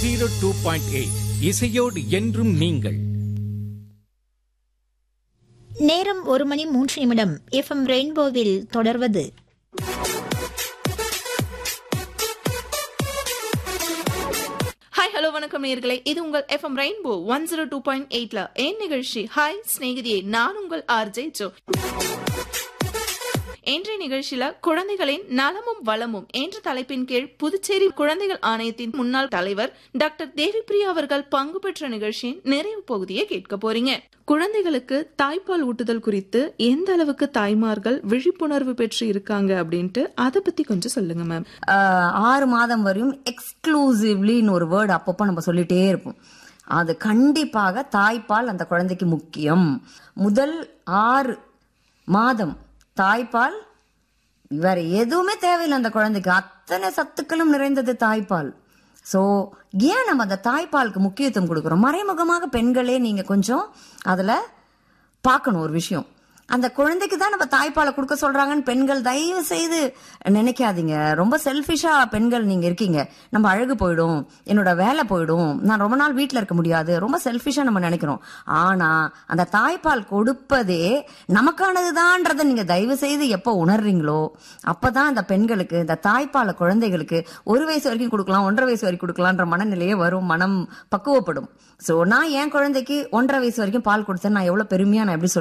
zero two point eight இசையோடு என்றும் நீங்கள் நேரம் ஒரு மணி மூன்று நிமிடம் எஃப்எம் ரெயின்போவில் தொடர்வது ஹாய் ஹலோ வணக்கம் நேயர்களே இது உங்கள் FM rainbow one zero two point எயிட்ல என் நிகழ்ச்சி ஹாய் சிநேகிதியே நான் உங்கள் ஆர்ஜே ஜோ இன்றைய நிகழ்ச்சியில குழந்தைகளின் நலமும் வளமும் என்ற தலைப்பின் கீழ் புதுச்சேரி குழந்தைகள் ஆணையத்தின் முன்னாள் தலைவர் டாக்டர் தேவிப்பிரியா அவர்கள் பங்கு பெற்ற நிகழ்ச்சியின் நிறைவு பகுதியை கேட்க போறீங்க குழந்தைகளுக்கு தாய்ப்பால் ஊட்டுதல் குறித்து எந்த அளவுக்கு தாய்மார்கள் விழிப்புணர்வு பெற்று இருக்காங்க அப்படின்ட்டு அதை பத்தி கொஞ்சம் சொல்லுங்க மேம் ஆஹ் ஆறு மாதம் வரையும் எக்ஸ்க்ளூசிவ்லின்னு ஒரு வேர்டு அப்பப்போ நம்ம சொல்லிட்டே இருப்போம் அது கண்டிப்பாக தாய்ப்பால் அந்த குழந்தைக்கு முக்கியம் முதல் ஆறு மாதம் தாய்ப்பால் வேற எதுவுமே தேவையில்லை அந்த குழந்தைக்கு அத்தனை சத்துக்களும் நிறைந்தது தாய்ப்பால் ஸோ ஏன் நம்ம அந்த தாய்ப்பாலுக்கு முக்கியத்துவம் கொடுக்குறோம் மறைமுகமாக பெண்களே நீங்க கொஞ்சம் அதுல பார்க்கணும் ஒரு விஷயம் அந்த குழந்தைக்கு தான் நம்ம தாய்ப்பாலை கொடுக்க சொல்றாங்கன்னு பெண்கள் தயவு செய்து நினைக்காதீங்க ரொம்ப செல்ஃபிஷா பெண்கள் நீங்க இருக்கீங்க நம்ம அழகு போயிடும் என்னோட வேலை போயிடும் நான் ரொம்ப நாள் வீட்டில் இருக்க முடியாது ரொம்ப செல்ஃபிஷா நம்ம நினைக்கிறோம் ஆனா அந்த தாய்ப்பால் கொடுப்பதே நமக்கானதுதான்றதை நீங்க தயவு செய்து எப்போ உணர்றீங்களோ அப்பதான் அந்த பெண்களுக்கு இந்த தாய்ப்பாலை குழந்தைகளுக்கு ஒரு வயசு வரைக்கும் கொடுக்கலாம் ஒன்றரை வயசு வரைக்கும் கொடுக்கலான்ற மனநிலையே வரும் மனம் பக்குவப்படும் சோ நான் என் குழந்தைக்கு ஒன்றரை வயசு வரைக்கும் பால் கொடுத்தேன் நான் எவ்வளவு பெருமையா நான் எப்படி